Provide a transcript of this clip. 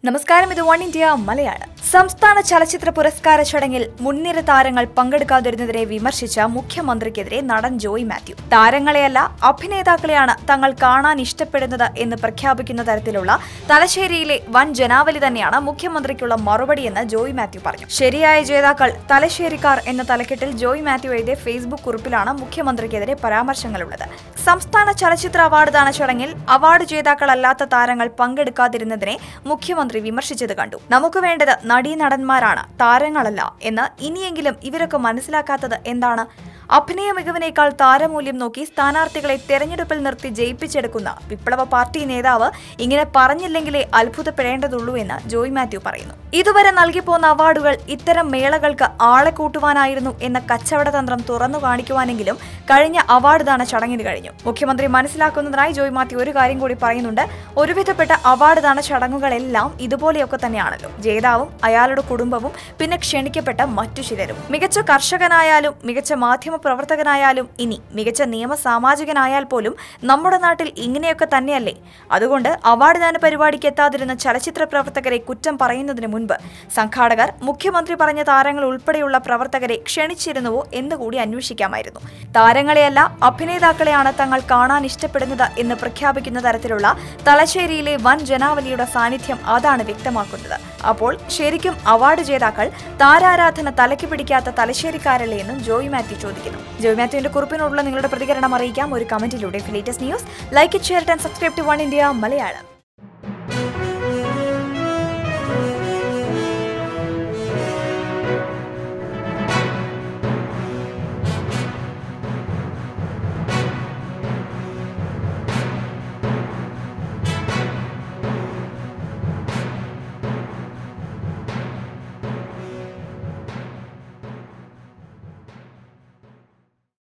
നമസ്കാരം ഇത് one India Malayalam സംസ്ഥാന ചലച്ചിത്ര പുരസ്കാര ചടങ്ങിൽ മുൻനിര താരങ്ങൾ പങ്കെടുക്കാതിരുന്നതിനെ വിമർശിച്ച മുഖ്യമന്ത്രിക്കെതിരെ നടൻ ജോയ് മാത്യു താരങ്ങളെയല്ല അഭിനേതാക്കളെയാണ് തങ്ങൾ കാണാൻ ഇഷ്ടപ്പെടുന്നത് എന്ന് പ്രഖ്യാപിക്കുന്ന തരത്തിലുള്ള തലശ്ശേരിയിലെ വൻ ജനാവലി തന്നെയാണ് മുഖ്യമന്ത്രിക്കുള്ള മറുപടിയെന്ന് ജോയ് മാത്യു പറഞ്ഞു ശരിയായ ജേതാക്കൾ തലശ്ശേരിക്കാർ എന്ന തലക്കെട്ടിൽ ജോയ് മാത്യു എഴുതിയ ഫേസ്ബുക്ക് കുറിപ്പിലാണ് മുഖ്യമന്ത്രിക്കെതിരെ പരാമർശങ്ങളുള്ളത് സംസ്ഥാന ചലച്ചിത്ര അവാർഡ് ദാന ചടങ്ങിൽ അവാർഡ് ജേതാക്കളല്ലാത്ത താരങ്ങൾ പങ്കെടുക്കാതിരുന്നതിനെ മുഖ്യമന്ത്രി വിമർശിച്ചത് കണ്ടു നമുക്ക് വേണ്ടത് നടീനടന്മാരാണ് താരങ്ങളല്ല എന്ന് ഇനിയെങ്കിലും ഇവരൊക്കെ മനസ്സിലാക്കാത്തത് എന്താണ് അഭിനയ മികവിനേക്കാൾ താരമൂല്യം നോക്കി സ്ഥാനാർത്ഥികളെ തെരഞ്ഞെടുപ്പിൽ നിർത്തി ജയിപ്പിച്ചെടുക്കുന്ന വിപ്ലവ പാർട്ടി നേതാവ് ഇങ്ങനെ പറഞ്ഞില്ലെങ്കിലേ അത്ഭുതപ്പെടേണ്ടതുള്ളൂ എന്ന് ജോയ് മാത്യു പറയുന്നു ഇതുവരെ നൽകിപ്പോന്ന അവാർഡുകൾ ഇത്തരം മേളകൾക്ക് ആളെ കൂട്ടുവാനായിരുന്നു എന്ന കച്ചവട തന്ത്രം തുറന്നു കാണിക്കുവാനെങ്കിലും കഴിഞ്ഞ അവാർഡ് ദാന ചടങ്ങിന് കഴിഞ്ഞു മുഖ്യമന്ത്രി മനസ്സിലാക്കുന്നതിനായി ജോയ് മാത്യു ഒരു കാര്യം കൂടി പറയുന്നുണ്ട് ഒരുവിധപ്പെട്ട അവാർഡ് ദാന ചടങ്ങുകളെല്ലാം ഇതുപോലെയൊക്കെ തന്നെയാണല്ലോ ജേതാവും അയാളുടെ കുടുംബവും പിന്നെ ക്ഷണിക്കപ്പെട്ട മറ്റു ചിലരും മികച്ച കർഷകനായാലും മികച്ച മാധ്യമ പ്രവർത്തകനായാലും ഇനി മികച്ച നിയമ സാമാജികനായാൽ പോലും നമ്മുടെ നാട്ടിൽ ഇങ്ങനെയൊക്കെ തന്നെയല്ലേ അതുകൊണ്ട് അവാർഡ് ദാന പരിപാടിക്ക് എത്താതിരുന്ന ചലച്ചിത്ര പ്രവർത്തകരെ കുറ്റം പറയുന്നതിന് മുൻപ് സംഘാടകർ മുഖ്യമന്ത്രി പറഞ്ഞ താരങ്ങൾ ഉൾപ്പെടെയുള്ള പ്രവർത്തകരെ ക്ഷണിച്ചിരുന്നുവോ എന്ന് കൂടി അന്വേഷിക്കാമായിരുന്നു താരങ്ങളെയല്ല അഭിനേതാക്കളെയാണ് തങ്ങൾ കാണാൻ ഇഷ്ടപ്പെടുന്നത് എന്ന് പ്രഖ്യാപിക്കുന്ന തരത്തിലുള്ള തലശ്ശേരിയിലെ വൻ ജനാവലിയുടെ സാന്നിധ്യം അതാണ് വ്യക്തമാക്കുന്നത് അപ്പോൾ ശരിക്കും അവാർഡ് ജേതാക്കൾ താരാരാധന തലയ്ക്ക് പിടിക്കാത്ത തലശ്ശേരിക്കാരല്ലേ എന്നും ജോയ് മാത്യു ചോദിക്കുന്നു ജോയ് മാത്യുവിന്റെ കുറിപ്പിനോടുള്ള നിങ്ങളുടെ പ്രതികരണം അറിയിക്കാം ഒരു കമന്റിലൂടെ latest news like it share and subscribe to One India Malayalam